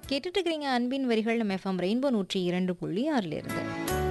கேட்டுட்டு இருக்கிறீங்க அன்பின் வரிகள் நம்ம எஃப்எம் ரெயின்போ நூற்றி இரண்டு புள்ளி ஆறில் இருந்து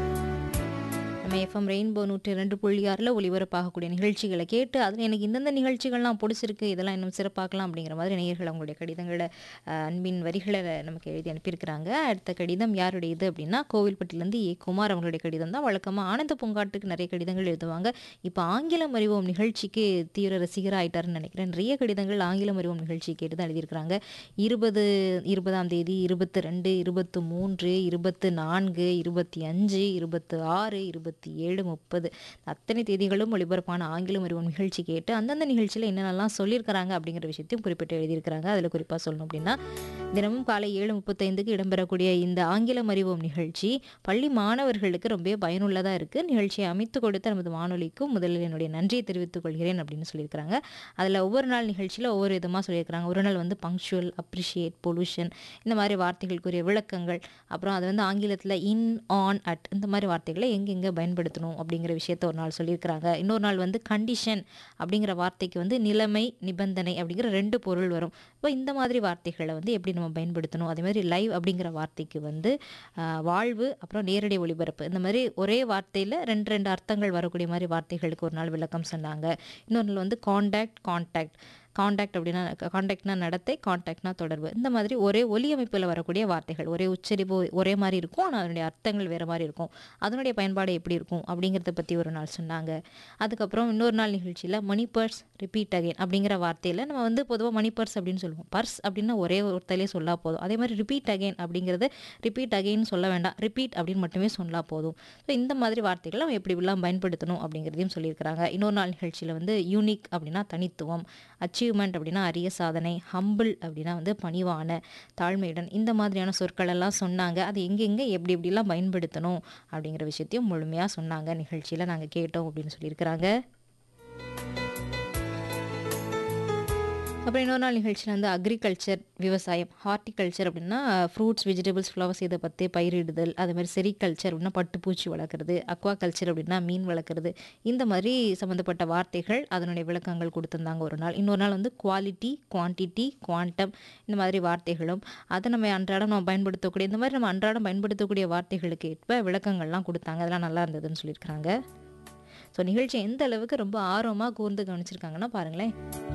நம்ம எஃப்எம் ரெயின்போ நூற்றி இரண்டு புள்ளி ஆறில் ஒளிபரப்பாகக்கூடிய நிகழ்ச்சிகளை கேட்டு அதில் எனக்கு இந்தந்த நிகழ்ச்சிகள்லாம் பிடிச்சிருக்கு இதெல்லாம் இன்னும் சிறப்பாக்கலாம் அப்படிங்கிற மாதிரி நேயர்கள் அவங்களுடைய கடிதங்களை அஹ், அன்பின் வரிகளை நமக்கு எழுதி அனுப்பியிருக்கிறாங்க அடுத்த கடிதம் யாருடையது அப்படின்னா கோவில்பட்டிலேருந்து ஏ குமார் அவங்களுடைய கடிதம் தான் வழக்கமாக ஆனந்த பூங்காட்டுக்கு நிறைய கடிதங்கள் எழுதுவாங்க இப்போ ஆங்கிலம் அறிவோம் நிகழ்ச்சிக்கு தீவிர ரசிகராக ஆயிட்டாருன்னு நினைக்கிறேன் நிறைய கடிதங்கள் ஆங்கிலம் அறிவோம் நிகழ்ச்சி கேட்டு தான் எழுதியிருக்கிறாங்க இருபது இருபதாம் தேதி இருபத்தி ரெண்டு இருபத்து மூன்று இருபத்து நான்கு இருபத்தி அஞ்சு இருபத்து ஆறு இருபத்தி ஏழு முப்பது அத்தனை தேதிகளும் ஒளிபரப்பான ஆங்கிலம் அறிவோம் நிகழ்ச்சி கேட்டு அந்தந்த நிகழ்ச்சியில் என்னென்னலாம் சொல்லியிருக்கிறாங்க அப்படிங்கிற விஷயத்தையும் குறிப்பிட்டு எழுதியிருக்கிறாங்க அதில் குறிப்பாக சொல்லணும் அப்படின்னா தினமும் காலை ஏழு முப்பத்தைந்துக்கு இடம்பெறக்கூடிய இந்த ஆங்கிலம் அறிவோம் நிகழ்ச்சி பள்ளி மாணவர்களுக்கு ரொம்ப பயனுள்ளதாக இருக்குது நிகழ்ச்சியை அமைத்து கொடுத்த நமது வானொலிக்கும் முதலில் என்னுடைய நன்றியை தெரிவித்துக் கொள்கிறேன் அப்படின்னு சொல்லியிருக்கிறாங்க அதில் ஒவ்வொரு நாள் நிகழ்ச்சியில் ஒவ்வொரு விதமாக சொல்லியிருக்கிறாங்க ஒரு நாள் வந்து பங்க்சுவல் அப்ரிஷியேட் பொல்யூஷன் இந்த மாதிரி வார்த்தைகளுக்குரிய விளக்கங்கள் அப்புறம் அது வந்து ஆங்கிலத்தில் இன் ஆன் அட் இந்த மாதிரி வார்த்தைகளை எங்கெங்கே பயன்படுத்தணும் அப்படிங்கிற விஷயத்த ஒரு நாள் சொல்லியிருக்கிறாங்க இன்னொரு நாள் வந்து கண்டிஷன் அப்படிங்கிற வார்த்தைக்கு வந்து நிலைமை நிபந்தனை அப்படிங்கிற ரெண்டு பொருள் வரும் இப்போ இந்த மாதிரி வார்த்தைகளை வந்து எப்படி நம்ம பயன்படுத்தணும் அதே மாதிரி லைவ் அப்படிங்கிற வார்த்தைக்கு வந்து ஆஹ், வாழ்வு அப்புறம் நேரடி ஒளிபரப்பு இந்த மாதிரி ஒரே வார்த்தையில் ரெண்டு ரெண்டு அர்த்தங்கள் வரக்கூடிய மாதிரி வார்த்தைகளுக்கு ஒரு நாள் விளக்கம் சொன்னாங்க இன்னொரு நாள் வந்து காண்டாக்ட் காண்டாக்ட் காண்டாக்ட் அப்படின்னா காண்டாக்ட்னா நடத்தை காண்டாக்ட்னா தொடர்பு இந்த மாதிரி ஒரே ஒலி அமைப்பில் வரக்கூடிய வார்த்தைகள் ஒரே உச்சரிப்பு ஒரே மாதிரி இருக்கும் ஆனால் அதனுடைய அர்த்தங்கள் வேறு மாதிரி இருக்கும் அதனுடைய பயன்பாடு எப்படி இருக்கும் அப்படிங்கிறத பற்றி ஒரு நாள் சொன்னாங்க அதுக்கப்புறம் இன்னொரு நாள் நிகழ்ச்சியில் மணி பர்ஸ் ரிப்பீட் அகைன் அப்படிங்கிற வார்த்தையில் நம்ம வந்து பொதுவாக மணி பர்ஸ் அப்படின்னு சொல்லுவோம் பர்ஸ் அப்படின்னா ஒரே ஒருத்தலே சொல்லா போதும் அதே மாதிரி ரிப்பீட் அகைன் அப்படிங்கிறது ரிப்பீட் அகைன் சொல்ல வேண்டாம் ரிப்பீட் அப்படின்னு மட்டுமே சொன்னா போதும் ஸோ இந்த மாதிரி வார்த்தைகளை நம்ம எப்படி இப்படிலாம் பயன்படுத்தணும் அப்படிங்கிறதையும் சொல்லியிருக்கிறாங்க இன்னொரு நாள் நிகழ்ச்சியில் வந்து யூனிக் அப்படின்னா தனித்துவம் அச்சீவ்மெண்ட் அப்படின்னா அரிய சாதனை ஹம்பிள் அப்படின்னா வந்து பணிவான தாழ்மையுடன் இந்த மாதிரியான சொற்கள் எல்லாம் சொன்னாங்க அது எங்கெங்கே எப்படி எப்படிலாம் பயன்படுத்தணும் அப்படிங்கிற விஷயத்தையும் முழுமையாக சொன்னாங்க நிகழ்ச்சியில் நாங்கள் கேட்டோம் அப்படின்னு சொல்லியிருக்கிறாங்க அப்புறம் இன்னொரு நாள் நிகழ்ச்சியில் வந்து அக்ரிகல்ச்சர் விவசாயம் ஹார்டிகல்ச்சர் அப்படின்னா ஃப்ரூட்ஸ் வெஜிடபிள்ஸ் ஃப்ளவர்ஸ் இதை பற்றி பயிரிடுதல் அது மாதிரி செரிகல்ச்சர் அப்படின்னா பட்டுப்பூச்சி வளர்க்குறது அக்வா கல்ச்சர் அப்படின்னா மீன் வளர்க்குறது இந்த மாதிரி சம்மந்தப்பட்ட வார்த்தைகள் அதனுடைய விளக்கங்கள் கொடுத்துருந்தாங்க ஒரு நாள் இன்னொரு நாள் வந்து குவாலிட்டி குவான்டிட்டி குவாண்டம் இந்த மாதிரி வார்த்தைகளும் அதை நம்ம அன்றாடம் நம்ம பயன்படுத்தக்கூடிய இந்த மாதிரி நம்ம அன்றாடம் பயன்படுத்தக்கூடிய வார்த்தைகளுக்கு ஏற்ப விளக்கங்கள்லாம் கொடுத்தாங்க அதெல்லாம் நல்லா இருந்ததுன்னு சொல்லியிருக்கிறாங்க ஸோ நிகழ்ச்சி எந்த அளவுக்கு ரொம்ப ஆர்வமாக கூர்ந்து கவனிச்சிருக்காங்கன்னா பாருங்களேன்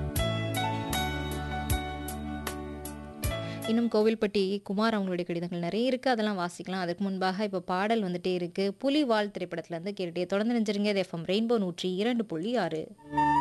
இன்னும் கோவில்பட்டி குமார் அவங்களுடைய கடிதங்கள் நிறைய இருக்குது அதெல்லாம் வாசிக்கலாம் அதுக்கு முன்பாக இப்போ பாடல் வந்துட்டே இருக்குது புலிவால் திரைப்படத்துல இருந்து கேட்டுட்டே தொடர்ந்து நினைச்சிருங்க எஃப்எம் ரெயின்போ நூற்றி இரண்டு புள்ளி ஆறு